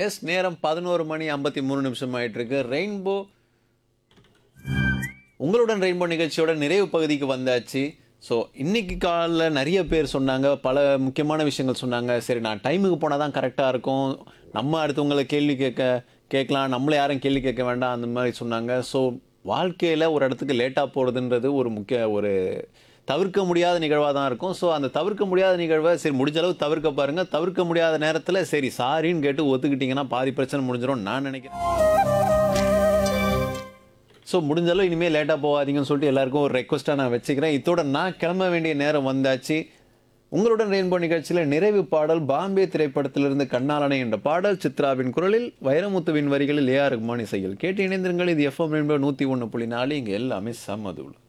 S நேரம் பதினோரு மணி ஐம்பத்தி மூணு நிமிஷம் ஆயிட்டு இருக்கு ரெயின்போ உங்களுடன் ரெயின்போ நிகழ்ச்சியோட நிறைவு பகுதிக்கு வந்தாச்சு ஸோ இன்னைக்கு காலைல நிறைய பேர் சொன்னாங்க பல முக்கியமான விஷயங்கள் சொன்னாங்க சரி நான் டைமுக்கு போனால் தான் கரெக்டாக இருக்கும் நம்ம அடுத்தவங்களை கேள்வி கேட்க கேட்கலாம் நம்மளை யாரும் கேள்வி கேட்க வேண்டாம் அந்த மாதிரி சொன்னாங்க ஸோ வாழ்க்கையில் ஒரு இடத்துக்கு லேட்டாக போகிறதுன்றது ஒரு முக்கிய ஒரு தவிர்க்க முடியாத நிகழ்வாக தான் இருக்கும் ஸோ அந்த தவிர்க்க முடியாத நிகழ்வை சரி முடிஞ்ச அளவு தவிர்க்க பாருங்கள் தவிர்க்க முடியாத நேரத்தில் சரி சாரின்னு கேட்டு ஒத்துக்கிட்டிங்கன்னா பாதி பிரச்சனை முடிஞ்சிடும் நான் நினைக்கிறேன் ஸோ முடிஞ்சளவு இனிமேல் லேட்டாக போகாதீங்கன்னு சொல்லிட்டு எல்லாருக்கும் ஒரு ரெக்வஸ்ட்டாக நான் வச்சுக்கிறேன் இதோட நான் கிளம்ப வேண்டிய நேரம் வந்தாச்சு உங்களுடன் ரெயின்போ நிகழ்ச்சியில் நிறைவு பாடல் பாம்பே திரைப்படத்திலிருந்து கண்ணாலனை என்ற பாடல் சித்ராவின் குரலில் வைரமுத்துவின் வரிகளில் ஏஆர் ரஹ்மான் இசையில் கேட்டு இணைந்திருங்கள் இது எஃப்எம் ரெயின்போ நூற்றி ஒன்று புள்ளி நாலு இங்கே எல்லாமே சமதுள்